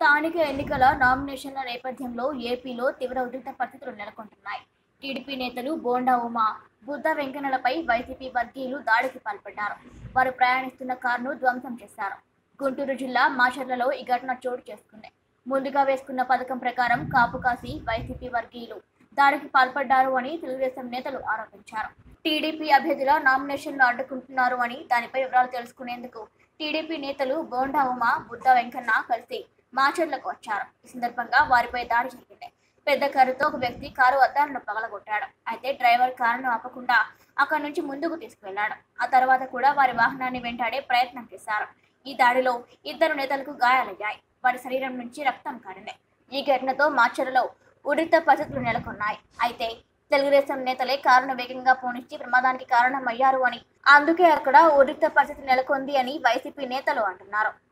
స్థానిక ఎన్నికల నామినేషన్ల నేపథ్యంలో ఏపీలో తీవ్ర ఉద్రిక్త పరిస్థితులు నెలకొంటున్నాయి టీడీపీ నేతలు బోండా ఉమా బుద్ధ వెంకన్నలపై వైసీపీ వర్గీయులు దాడికి పాల్పడ్డారు వారు ప్రయాణిస్తున్న కారును ధ్వంసం చేశారు గుంటూరు జిల్లా మాచర్లలో ఈ ఘటన చోటు చేసుకుంది ముందుగా వేసుకున్న పథకం ప్రకారం కాపు కాసి వైసీపీ వర్గీయులు దాడికి పాల్పడ్డారు అని తెలుగుదేశం నేతలు ఆరోపించారు టీడీపీ అభ్యర్థుల నామినేషన్లు అడ్డుకుంటున్నారు అని దానిపై వివరాలు తెలుసుకునేందుకు టీడీపీ నేతలు బోండా ఉమా బుద్ధ వెంకన్న కలిసి మాచర్లకు వచ్చారు ఈ సందర్భంగా వారిపై దాడి జరిగింది పెద్ద కారుతో ఒక వ్యక్తి కారు అద్దాలను పగలగొట్టాడు అయితే డ్రైవర్ కారును ఆపకుండా అక్కడి నుంచి ముందుకు తీసుకువెళ్లాడు ఆ తర్వాత కూడా వారి వాహనాన్ని వెంటాడే ప్రయత్నం చేశారు ఈ దాడిలో ఇద్దరు నేతలకు గాయాలయ్యాయి వారి శరీరం నుంచి రక్తం కారింది ఈ ఘటనతో మాచర్లలో ఉడిత పరిస్థితులు నెలకొన్నాయి అయితే తెలుగుదేశం నేతలే కారును వేగంగా పోనిచ్చి ప్రమాదానికి కారణమయ్యారు అని అందుకే అక్కడ ఉడిత పరిస్థితి నెలకొంది అని వైసీపీ నేతలు అంటున్నారు